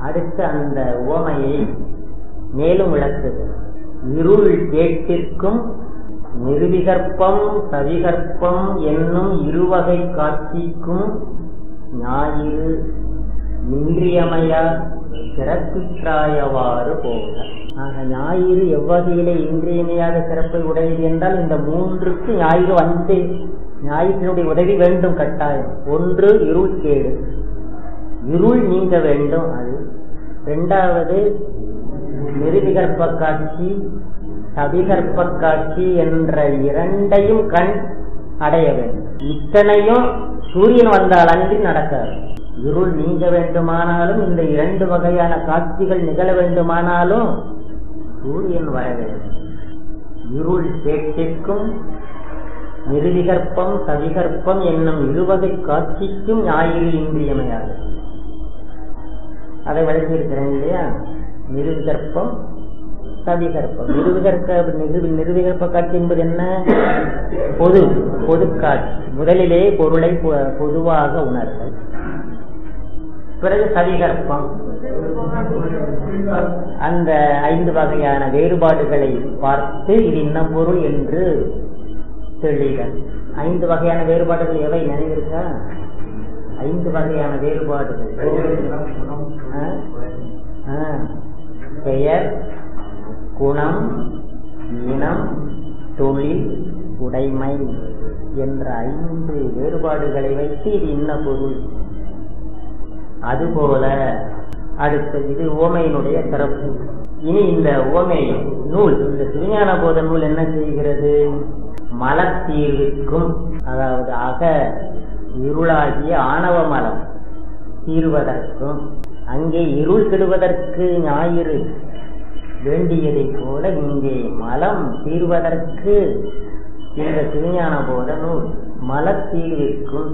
அடுத்து அந்த உவமையை மேலும் விளக்குது இருள் கேட்டிற்கும் நிருவிகற்பம் சவிகற்பம் என்னும் இருவகை காட்சிக்கும் ஞாயிறு இன்றியமையா சிறப்பிற்றாயவாறு போக ஆக ஞாயிறு எவ்வகையிலே இன்றியமையாத சிறப்பை உடையது என்றால் இந்த மூன்றுக்கு ஞாயிறு வந்து ஞாயிற்றினுடைய உதவி வேண்டும் கட்டாயம் ஒன்று இருள் கேடு இருள் நீங்க வேண்டும் அது இரண்டாவது நிருவிகற்ப காட்சி சபிகற்ப காட்சி என்ற இரண்டையும் கண் அடைய வேண்டும் இத்தனையும் சூரியன் வந்தால் அன்றி நடக்காது இருள் நீங்க வேண்டுமானாலும் இந்த இரண்டு வகையான காட்சிகள் நிகழ வேண்டுமானாலும் சூரியன் வர வேண்டும் இருள் கேட்டிற்கும் நிருவிகற்பம் சவிகற்பம் என்னும் இருவகை காட்சிக்கும் ஞாயிறு இன்றியமையாது அதை விளக்கியிருக்கிறேன் இல்லையா நிருவிகற்பம் சவிகற்பம் நிருவிகற்ப நிரு- நிருவிகற்ப காட்சி என்பது என்ன பொது பொது காட்சி முதலிலே பொருளை பொ- பொதுவாக உணர்தல் பிறகு சவிகற்பம் அந்த ஐந்து வகையான வேறுபாடுகளை பார்த்து இது இன்ன பொருள் என்று தெளிதல் ஐந்து வகையான வேறுபாடுகள் எவை நினைவிருக்கா ஐந்து வகையான வேறுபாடுகள் ஆ? ஆ. பெயர் குணம் இனம் தொழில் உடைமை என்ற ஐந்து வேறுபாடுகளை வைத்து இது இன்ன பொருள் அதுபோல அடுத்த இது ஓமையினுடைய சிறப்பு இனி இந்த ஓமை நூல் இந்த திருஞான போத நூல் என்ன செய்கிறது மலத்தீர்விற்கும் அதாவது அக இருளாகிய ஆணவ மலம் தீர்வதற்கும் அங்கே இருள் கெடுவதற்கு ஞாயிறு வேண்டியதைப் போல இங்கே மலம் தீர்வதற்கு இந்த திருஞான போத நூல் மலத்தீர்விற்கும்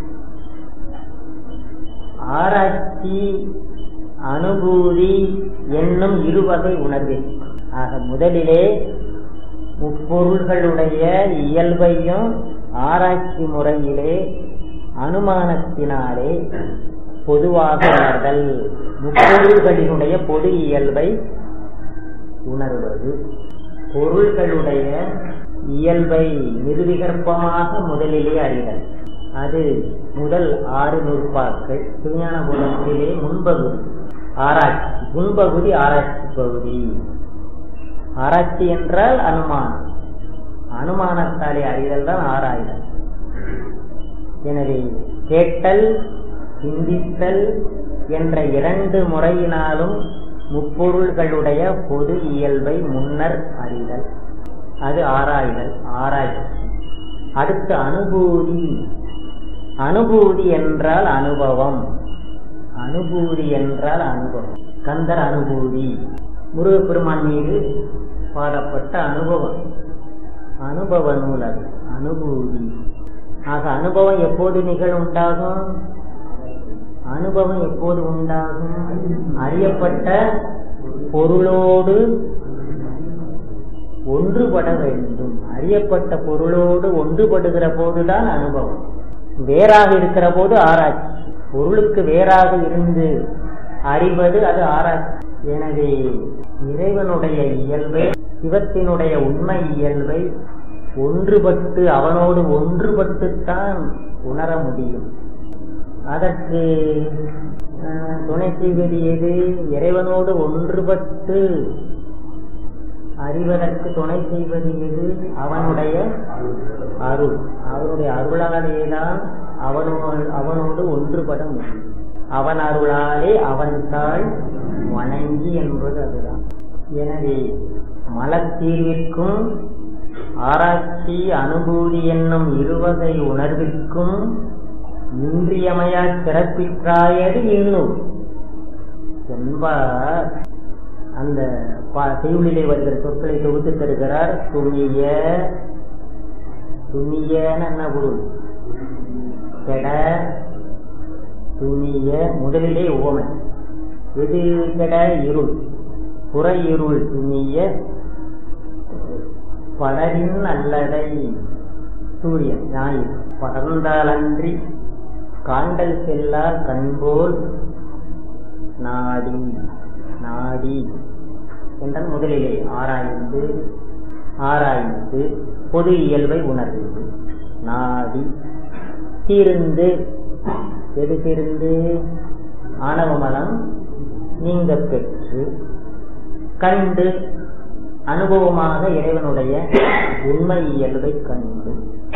ஆராய்ச்சி அனுபூதி என்னும் இருவகை உணர்வில் ஆக முதலிலே முப்பொருள்களுடைய இயல்பையும் ஆராய்ச்சி முறையிலே அனுமானத்தினாலே பொதுவாக உணர்தல் முப்பொருள்களினுடைய பொது இயல்பை உணர்வது பொருள்களுடைய இயல்பை நிருவிகற்பமாக முதலிலே அறிதல் அது முதல் ஆறு நூற்பாக்கள் திருஞான புலத்திலே முன்பகுதி ஆராய்ச்சி முன்பகுதி ஆராய்ச்சி பகுதி ஆராய்ச்சி என்றால் அனுமானம் அனுமானத்தாலே அறிதல் தான் ஆராய்தல் எனவே கேட்டல் சிந்தித்தல் என்ற இரண்டு முறையினாலும் முப்பொருள்களுடைய பொது இயல்பை முன்னர் அறிதல் அது ஆராய்தல் ஆராய்ச்சி அடுத்து அனுபூதி அனுபூதி என்றால் அனுபவம் அனுபூதி என்றால் அனுபவம் கந்தர் அனுபூதி முருகப்பெருமான் மீது பாடப்பட்ட அனுபவம் அனுபவ நூல் அது அனுபூதி ஆக அனுபவம் எப்போது நிகழ் உண்டாகும் அனுபவம் எப்போது உண்டாகும் அறியப்பட்ட பொருளோடு ஒன்றுபட வேண்டும் அறியப்பட்ட பொருளோடு ஒன்றுபடுகிற போதுதான் அனுபவம் வேறாக இருக்கிற போது ஆராய்ச்சி பொருளுக்கு வேறாக இருந்து அறிவது அது ஆராய்ச்சி எனவே இறைவனுடைய இயல்பை சிவத்தினுடைய உண்மை இயல்பை ஒன்றுபட்டு அவனோடு ஒன்றுபட்டுத்தான் உணர முடியும் அதற்கு அஹ், துணை செய்வது எது இறைவனோடு ஒன்றுபட்டு அறிவதற்கு துணை செய்வது எது அவனுடைய அருள் அவனுடைய அருளாலேதான் அவனோடு அவனோடு ஒன்றுபட முடியும் அவன் அருளாலே அவன் தாள் வணங்கி என்பது அதுதான் எனவே மலத்தீர்விற்கும் ஆராய்ச்சி அனுபூதி என்னும் இருவகை உணர்விற்கும் இன்றியமையா சிறப்பிற்றாயது இன்னும் என்பார் அந்த பா- செய்யுளிலே வருகிற சொற்களை தொகுத்து தருகிறார் துணிய துணியன்னு என்ன பொருள் கெட துணிய முதலிலே உவமை எது கெட இருள் புற இருள் துணிய படரின் அல்லடை சூரியன் ஞாயிறு படர்ந்தாலன்றி காண்டல் செல்லா கண்போல் நாடி நாடி என்றால் முதலிலே ஆராய்ந்து ஆராய்ந்து பொது இயல்பை உணர்ந்து நாடி தீர்ந்து எது தீர்ந்து ஆணவமலம் நீங்க பெற்று கண்டு அனுபவமாக இறைவனுடைய உண்மை இயல்பை கண்டு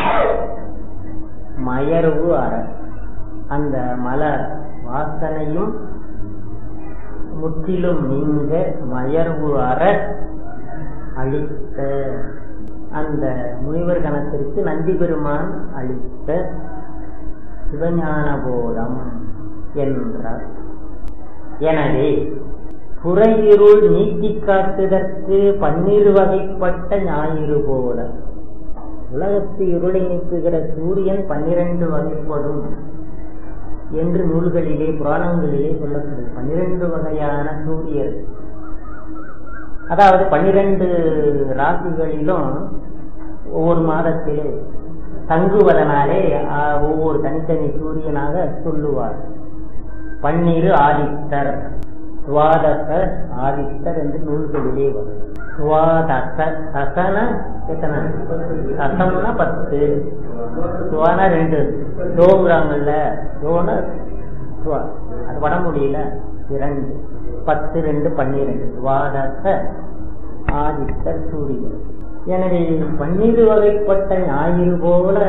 மயர்வு அற அந்த மலர் வாசனையும் முற்றிலும் நீங்க மயர்வு அற அளித்த அந்த முனிவர் கணத்திற்கு நந்தி பெருமான் அளித்த சிவஞான போதம் என்றார் எனவே புறையிருள் நீக்கி காட்டுதற்கு பன்னிரு வகைப்பட்ட ஞாயிறு போல உலகத்து இருளை நீக்குகிற சூரியன் பன்னிரண்டு வகைப்படும் என்று நூல்களிலே புராணங்களிலே சொல்லப்படுது பன்னிரண்டு வகையான சூரியர் அதாவது பன்னிரண்டு ராசிகளிலும் ஒவ்வொரு மாதத்திலே தங்குவதனாலே ஒவ்வொரு தனித்தனி சூரியனாக சொல்லுவார் பன்னிரு ஆதித்தர் துவாதச ஆதித்தர் என்று நூல்களிலே வரும் துவாதச சசன எத்தனை சசம்னா பத்து துவானா ரெண்டு தோங்குறாங்கல்ல தோன துவா அது வட முடியல இரண்டு பத்து ரெண்டு பன்னிரண்டு துவாதச ஆதித்தர் சூரியன் எனவே பன்னிரு வகைப்பட்ட ஞாயிறு போல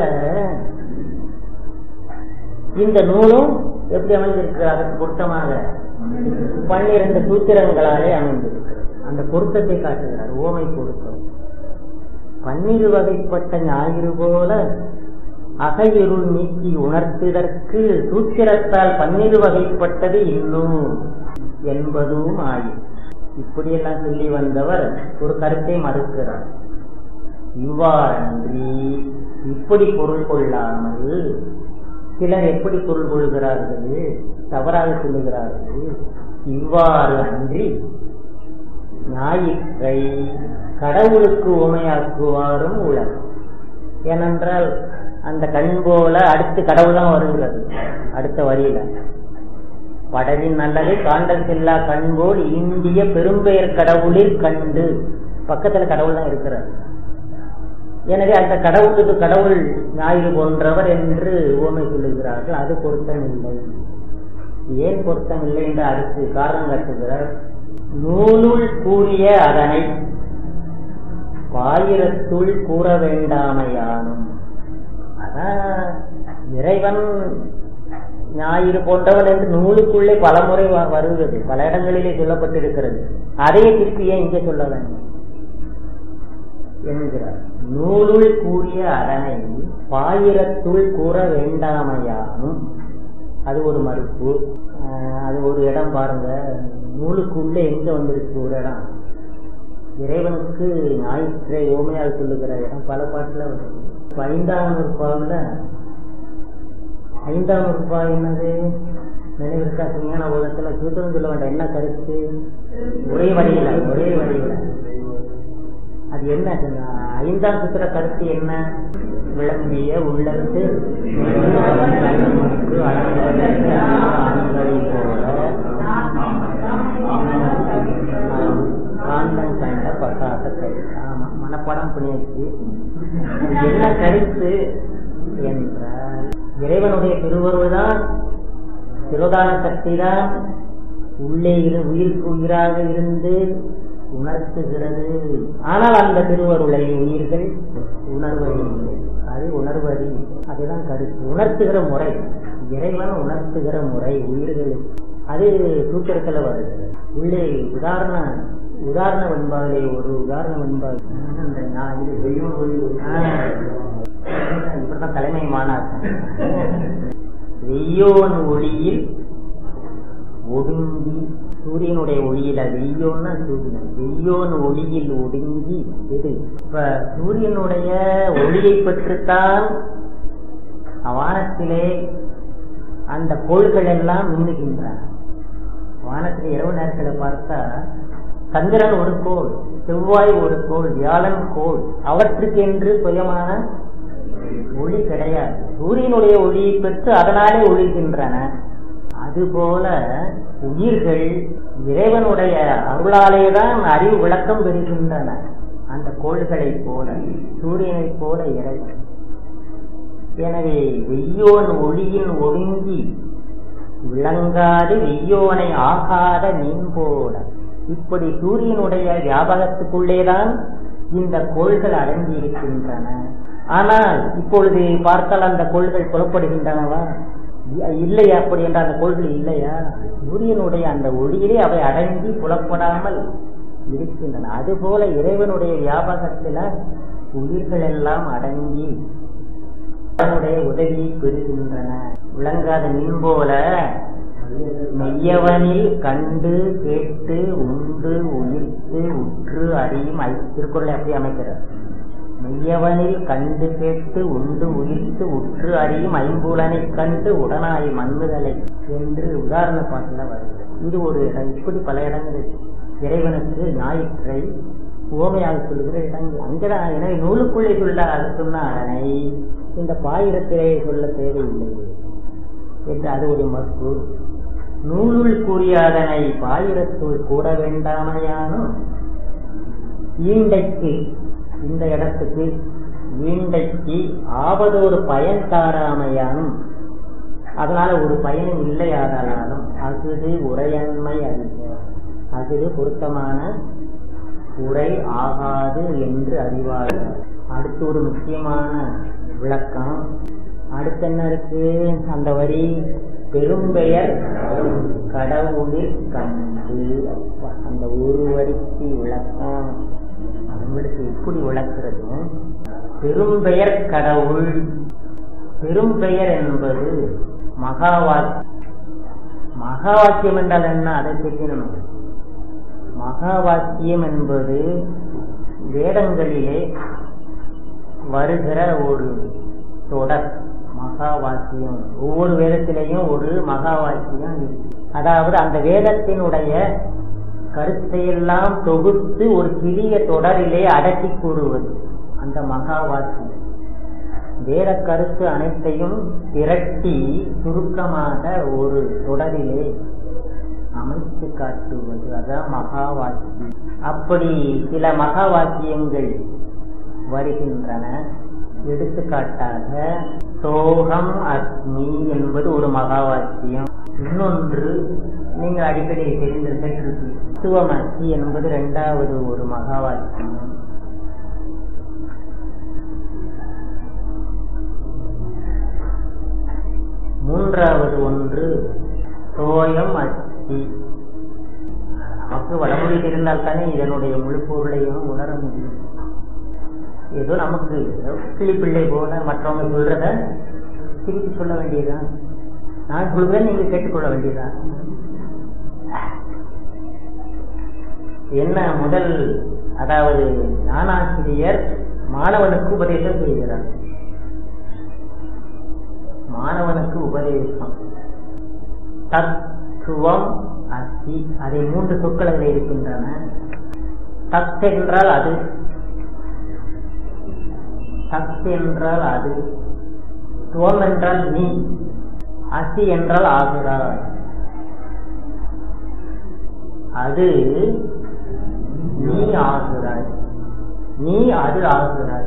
இந்த நூலும் எப்படி அமைந்திருக்கிறது அதற்கு பொருத்தமாக பன்னிரண்டு சூத்திரங்களாலே அமைந்திருக்கிறது அந்த பொருத்தத்தை காட்டுகிறார் ஓமை பொருத்தம் பன்னிரு வகைப்பட்ட ஞாயிறு போல அகையிருள் நீக்கி உணர்த்துதற்கு சூத்திரத்தால் பன்னிரு வகைப்பட்டது இன்னும் என்பதும் ஆயும் இப்படியெல்லாம் சொல்லி வந்தவர் ஒரு கருத்தை மறுக்கிறார் இவ்வாறன்றி இப்படி பொருள் கொள்ளாமல் சிலர் எப்படி பொருள் கொள்கிறார்கள் தவறாக சொல்லுகிறார்கள் இவ்வாறு அன்றி ஞாயிற்றை கடவுளுக்கு உமையாக்குவாரும் உலர் ஏனென்றால் அந்த கண் போல அடுத்து கடவுளாம் வருகிறது அடுத்த வரியில படலின் நல்லது காண்டல் செல்லா கண் போல் இந்திய பெரும்பெயர் கடவுளில் கண்டு பக்கத்துல கடவுள் தான் இருக்கிறார் எனவே அந்த கடவுளுக்கு கடவுள் ஞாயிறு போன்றவர் என்று ஓமை சொல்லுகிறார்கள் அது பொருத்தமில்லை ஏன் பொருத்தமில்லை என்று அடுத்து காரணம் காட்டுகிறார் நூலுள் கூறிய அதனை பாயிரத்துள் கூற வேண்டாமையானும் அதான் இறைவன் ஞாயிறு போன்றவன் என்று நூலுக்குள்ளே பலமுறை வருகிறது பல இடங்களிலே சொல்லப்பட்டிருக்கிறது அதையே திருப்பி ஏன் இங்கே சொல்ல வேண்டும் என்கிறார் நூலுள் கூறிய அதனை பாயிரத்துள் கூற வேண்டாமையானும் அது ஒரு மறுப்பு அது ஒரு இடம் பாருங்க நூலுக்குள்ளே எங்க வந்திருக்கு ஒரு இடம் இறைவனுக்கு ஞாயிற்றை ஓமையாக சொல்லுகிற இடம் பல பாட்டுல வருது ஐந்தாம் நூற்பாவில் ஐந்தாம் நூற்பா என்னது நினைவிருக்கா விஞ்ஞான உலகத்துல சூத்திரம் சொல்ல வேண்டாம் என்ன கருத்து ஒரே வழியில ஒரே வழியில அது என்ன ஐந்தாம் சூத்திர கருத்து என்ன விளம்பிய உள்ளத்து காந்தம் கண்ட பசாத கருத்து ஆமா மனப்பாடம் பண்ணியாச்சு என்ன கருத்து என்றால் இறைவனுடைய திருவருள்தான் சிரோதான சக்தி தான் உள்ளே இரு உயிருக்கு உயிராக இருந்து உணர்த்துகிறது ஆனால் அந்த திருவருளை உயிர்கள் உணர்வதில்லை அது உணர்வதி அதுதான் கருத்து உணர்த்துகிற முறை இறைவன் உணர்த்துகிற முறை உயிர்களுக்கு அது சூத்திரத்துல வருது உள்ளே உதாரண உதாரண வெண்பாவிலே ஒரு உதாரண வெண்பாவில் அந்த நான் இது இப்படிதான் தலைமை மாநாட்டம் வெய்யோன் ஒளியில் ஒடுங்கி சூரியனுடைய ஒளியில வெய்யோன்னா சூரியன் வெய்யோன் ஒளியில் ஒடுங்கி எது இப்ப சூரியனுடைய ஒளியை பெற்றுத்தான் வானத்திலே அந்த கோள்கள் எல்லாம் மின்னுகின்றன வானத்தில் இரவு நேரத்தில் பார்த்தா சந்திரன் ஒரு கோள் செவ்வாய் ஒரு கோள் வியாழன் கோள் அவற்றுக்கு என்று சுயமான ஒளி கிடையாது சூரியனுடைய ஒளியை பெற்று அதனாலே ஒளிகின்றன அதுபோல உயிர்கள் இறைவனுடைய அருளாலே தான் அறிவு விளக்கம் பெறுகின்றன அந்த கோள்களைப் போல சூரியனைப் போல இறைவன் எனவே வெய்யோன் ஒளியின் ஒடுங்கி விளங்காது வெய்யோனை ஆகாத மீன் போல இப்படி சூரியனுடைய வியாபகத்துக்குள்ளேதான் இந்த கோள்கள் அடங்கி இருக்கின்றன ஆனால் இப்பொழுது பார்த்தால் அந்த கோள்கள் புலப்படுகின்றனவா இல்லை அப்படி என்ற அந்த கோள்கள் இல்லையா சூரியனுடைய அந்த ஒளியிலே அவை அடங்கி புலப்படாமல் இருக்கின்றன அதுபோல இறைவனுடைய வியாபகத்துல உயிர்கள் எல்லாம் அடங்கி அவனுடைய உதவியை பெறுகின்றன விளங்காத மீன் போல மெய்யவனில் கண்டு கேட்டு உண்டு உயிர்த்து உற்று அறியும் திருக்குறளை அப்படி அமைக்கிறார் மெய்யவனில் கண்டு கேட்டு உண்டு உயிர்த்து உற்று அறியும் ஐம்புலனை கண்டு உடனாய் மண்ணுதலை என்று உதாரண பாட்டுல வருகிறது இது ஒரு இடம் இப்படி பல இடங்கள் இறைவனுக்கு ஞாயிற்றை ஓமையாக சொல்லுகிற இடங்கள் அங்கதான் எனவே நூலுக்குள்ளே சொல்ல அது சொன்ன அதனை இந்த பாயிரத்திலே சொல்ல தேவையில்லை என்று அது ஒரு மறுப்பு நூலுள் கூறியாதனை பாயிரத்துள் கூற வேண்டாமையானும் ஈண்டைக்கு இந்த இடத்துக்கு ஈண்டைக்கு ஆவதொரு பயன் தாராமையானும் அதனால ஒரு பயனும் இல்லையாதலாலும் அகுது உரையன்மை அறிக அகுது பொருத்தமான உரை ஆகாது என்று அறிவார்கள் அடுத்து ஒரு முக்கியமான விளக்கம் அடுத்து என்ன இருக்கு அந்த வரி பெரும்பெயர் கடவுளில் கண்டு அந்த ஒரு வரிக்கு விளக்கம் அவங்களுக்கு எப்படி விளக்குறது பெரும்பெயர் கடவுள் பெரும்பெயர் என்பது மகாவாக்கியம் மகா வாக்கியம் என்றால் என்ன அதை தெரியணும் மகா வாக்கியம் என்பது வேதங்களிலே வருகிற ஒரு தொடர் மகா வாக்கியம் ஒவ்வொரு வேதத்திலையும் ஒரு மகா வாக்கியம் அதாவது அந்த வேதத்தினுடைய கருத்தையெல்லாம் தொகுத்து ஒரு சிறிய தொடரிலே அடக்கி கூறுவது அந்த மகா வாக்கியம் வேத கருத்து அனைத்தையும் திரட்டி சுருக்கமாக ஒரு தொடரிலே அமைத்து காட்டுவது அதான் மகா வாக்கியம் அப்படி சில மகா வாக்கியங்கள் வருகின்றன எடுத்துக்காட்டாக சோகம் அக்னி என்பது ஒரு மகா வாக்கியம் இன்னொன்று நீங்கள் அடிக்கடி தெரிந்திருக்க துவமசி என்பது இரண்டாவது ஒரு மகா வாக்கியம் மூன்றாவது ஒன்று சோயம் அஸ்தி நமக்கு வடமொழி தெரிந்தால் தானே இதனுடைய முழு பொருளையும் உணர முடியும் ஏதோ நமக்கு கிளி பிள்ளை போல மற்றவங்க சொல்றத திருப்பி சொல்ல வேண்டியதுதான் நான் சொல்றேன் நீங்க கேட்டுக்கொள்ள வேண்டியதுதான் என்ன முதல் அதாவது ஞானாசிரியர் மாணவனுக்கு உபதேசம் செய்கிறார் மாணவனுக்கு உபதேசம் தத்துவம் அசி அதை மூன்று சொற்கள் அதில் இருக்கின்றன தத் என்றால் அது தத் என்றால் அது துவம் என்றால் நீ அசி என்றால் ஆகிறார் அது நீ ஆகிறாய் நீ அது ஆகிறாய்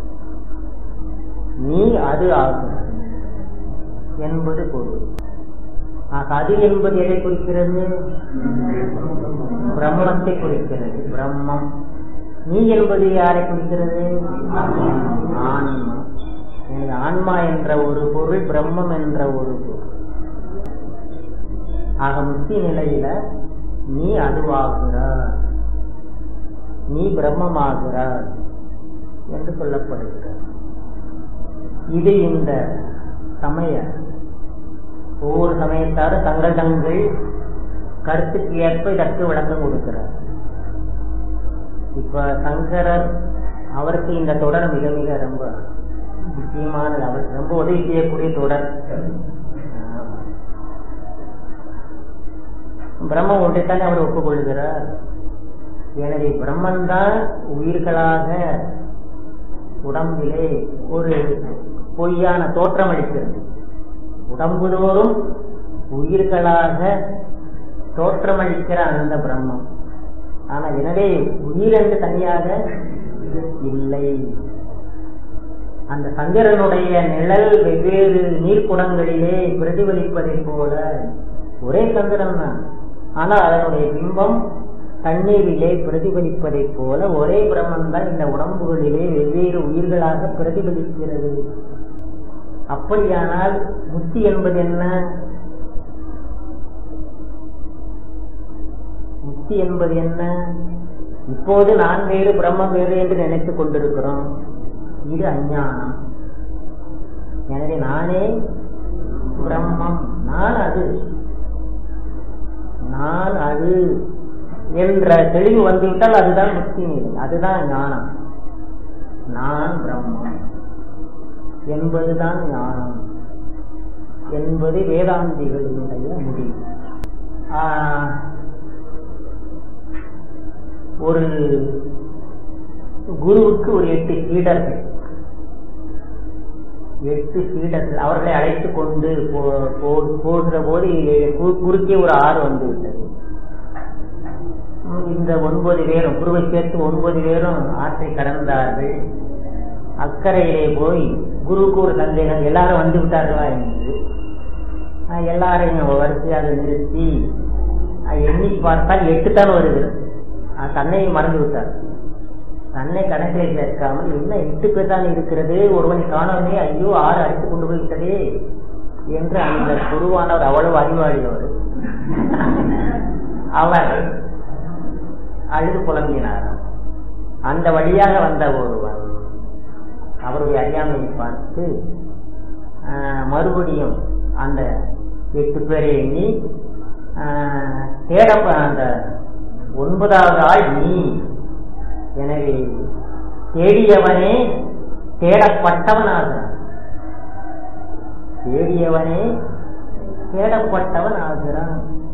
நீ அது ஆகிறாய் என்பது பொருள் ஆக அது என்பது எதை குறிக்கிறது பிரம்மத்தை குறிக்கிறது பிரம்மம் நீ என்பது யாரை குறிக்கிறது ஆன்மா எனவே ஆன்மா என்ற ஒரு பொருள் பிரம்மம் என்ற ஒரு பொருள் ஆக முக்தி நிலையில நீ அதுவாகிறார் நீ பிரம்மமாகிறார் என்று சொல்லப்படுகிறார் இது இந்த சமய ஒவ்வொரு சமயத்தாரும் தங்கள் தங்கள் கருத்துக்கு ஏற்ப இதற்கு விளக்கம் கொடுக்கிறார் இப்ப சங்கரர் அவருக்கு இந்த தொடர் மிக மிக ரொம்ப முக்கியமானது அவருக்கு ரொம்ப உதவி செய்யக்கூடிய தொடர் பிரம்மம் ஒன்றைத்தானே அவர் ஒப்புக்கொள்கிறார் எனவே பிரம்மன்தான் உயிர்களாக உடம்பிலே ஒரு பொய்யான தோற்றம் அளிக்கிறது உடம்புதோறும் உயிர்களாக தோற்றமளிக்கிற அந்த பிரம்மம் ஆனா எனவே உயிர் என்று தனியாக இல்லை அந்த சந்திரனுடைய நிழல் வெவ்வேறு நீர்க்குடங்களிலே பிரதிபலிப்பதைப் போல ஒரே சந்திரன் தான் ஆனால் அதனுடைய பிம்பம் தண்ணீரிலே பிரதிபலிப்பதைப் போல ஒரே பிரம்மன் தான் இந்த உடம்புகளிலே வெவ்வேறு உயிர்களாக பிரதிபலிக்கிறது அப்படியானால் முக்தி என்பது என்ன முக்தி என்பது என்ன இப்போது நான் வேறு பிரம்மம் வேறு என்று நினைத்துக் கொண்டிருக்கிறோம் இது அஞ்ஞானம் எனவே நானே பிரம்மம் நான் அது நான் அது என்ற தெளிவு வந்துவிட்டால் அதுதான் முக்தி நிலை அதுதான் ஞானம் நான் பிரம்மம் என்பதுதான் ஞானம் என்பது வேதாந்திகளுடைய முடிவு ஒரு குருவுக்கு ஒரு எட்டு சீடர்கள் எட்டு சீடர்கள் அவர்களை அழைத்து கொண்டு போகிற போது குறுக்கே ஒரு ஆறு வந்து விட்டது இந்த ஒன்பது பேரும் குருவை சேர்த்து ஒன்பது பேரும் ஆற்றை கடந்தார்கள் அக்கறையிலே போய் குருவுக்கு ஒரு சந்தேகம் எல்லாரும் வந்து விட்டார்களா என்று எல்லாரையும் வரிசையாக நிறுத்தி எண்ணி பார்த்தால் எட்டு தான் வருகிறது தன்னை மறந்து விட்டார் தன்னை கணக்கில் சேர்க்காமல் என்ன எட்டு பேர் தான் இருக்கிறது ஒருவனை காணாமே ஐயோ ஆறு அழைத்து கொண்டு போய் விட்டதே என்று அந்த குருவானவர் அவ்வளவு அறிவாளியவர் அவர் அழுது புலம்பினார் அந்த வழியாக வந்த ஒருவன் அவருடைய அறியாமையை பார்த்து மறுபடியும் அந்த எட்டு பேரை எண்ணி தேட அந்த ஒன்பதாவது ஆள் நீ எனவே தேடியவனே தேடப்பட்டவன் தேடியவனே தேடப்பட்டவன் ஆகிறான்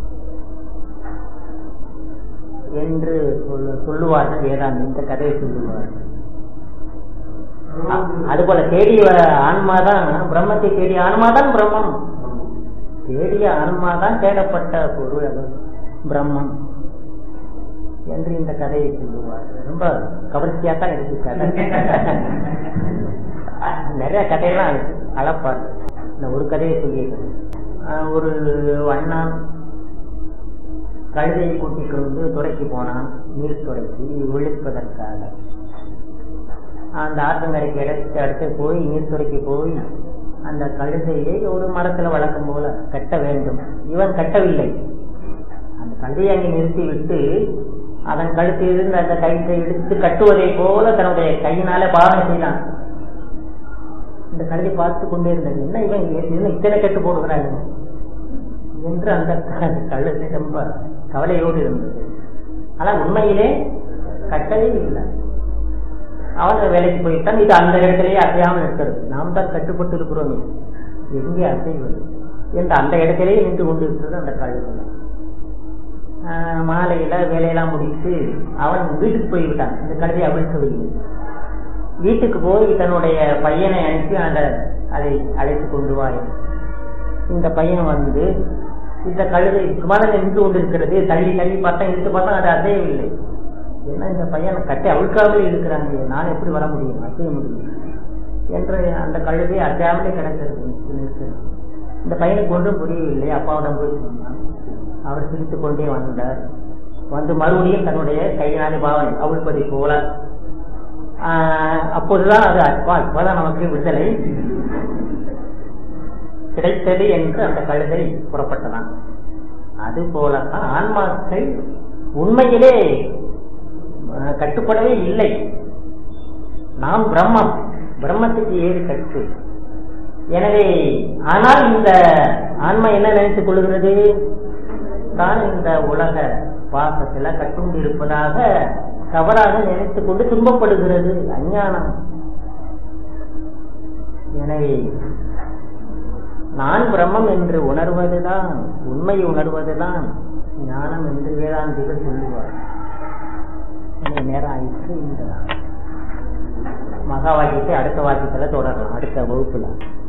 என்று சொல்லுவார்கள் வேதாந்த் இந்த கதையை சொல்லுவார்கள் அதுபோல தேடிய ஆன்மாதான் பிரம்மத்தை தேடிய ஆன்மாதான் பிரம்மம் தேடிய ஆன்மாதான் தேடப்பட்ட பொருள் பிரம்மம் என்று இந்த கதையை சொல்லுவார் ரொம்ப கவர்ச்சியா தான் இருக்கு கதை நிறைய கதையெல்லாம் அளப்பார் இந்த ஒரு கதையை சொல்லியிருக்கேன் ஒரு அண்ணான் கழுதையை கூட்டிக் கொண்டு துறைக்கு போனான் நீர் துறைக்கு விழிப்பதற்காக அந்த ஆற்றங்கரைக்கு இடத்துக்கு அடுத்து போய் நீர்த்துறைக்கு போய் அந்த கழுதையை ஒரு மரத்துல வளர்க்கும் போல கட்ட வேண்டும் இவன் கட்டவில்லை அந்த கழுதையை அங்கே நிறுத்தி விட்டு அதன் கழுத்தில் இருந்து அந்த கயிற்றை இழுத்து கட்டுவதை போல தன்னுடைய கையினால பாவனை செய்தான் இந்த கழுதை பார்த்து கொண்டே இருந்தது என்ன இவன் இன்னும் இத்தனை கட்டு போடுகிறாங்க என்று அந்த கழுதை ரொம்ப கவலையோடு இருந்தது ஆனா உண்மையிலே கட்டவே இல்லை அவன் வேலைக்கு போயிட்டான் இது அந்த இடத்திலேயே அசையாமல் இருக்கிறது நாம் தான் கட்டுப்பட்டு இருக்கிறோமே எங்கே அசைவது என்று அந்த இடத்திலேயே நின்று கொண்டு இருக்கிறது அந்த கழுதை மாலையில வேலையெல்லாம் முடித்து அவன் வீட்டுக்கு போய்விட்டான் இந்த கழுதையை அவிழ்க்கவில்லை வீட்டுக்கு போய் தன்னுடைய பையனை அனுப்பி அந்த அதை அழைத்து கொண்டு வாய் இந்த பையன் வந்து இந்த கழுதை சுமார நின்று கொண்டிருக்கிறது தள்ளி தள்ளி பார்த்தா இழுத்து பார்த்தா அது அசையவில்லை ஏன்னா இந்த பையனை கட்டி அவிழ்க்காமலே இருக்கிறாங்க நான் எப்படி வர முடியும் அசைய முடியும் என்று அந்த கழுதை அசையாமலே கிடக்கிறது இந்த பையனுக்கு ஒன்றும் புரியவில்லை அப்பாவிடம் போய் சொன்னான் அவர் சிரித்துக் கொண்டே வந்தார் வந்து மறுபடியும் தன்னுடைய கையினாலே பாவனை அவிழ்ப்பதை போல அப்போதுதான் அது அப்பா இப்பதான் நமக்கு விடுதலை கிடைத்தது என்று அந்த கழுதை புறப்பட்டதான் அது போலதான் ஆன்மாக்கள் உண்மையிலே கட்டுப்படவே இல்லை நாம் பிரம்மம் பிரம்மத்துக்கு ஏறு கட்டு எனவே ஆனால் இந்த ஆன்மா என்ன நினைத்துக் கொள்கிறது தான் இந்த உலக பாசத்துல கட்டுண்டு இருப்பதாக தவறாக நினைத்துக் கொண்டு துன்பப்படுகிறது அஞ்ஞானம் எனவே நான் பிரம்மம் என்று உணர்வதுதான் உண்மை உணர்வதுதான் ஞானம் என்று வேதாந்திகள் சொல்லுவார் நேரம் ஆயிடுச்சு இந்த மகா வாக்கியத்தை அடுத்த வாக்கியத்துல தொடரலாம் அடுத்த வகுப்புல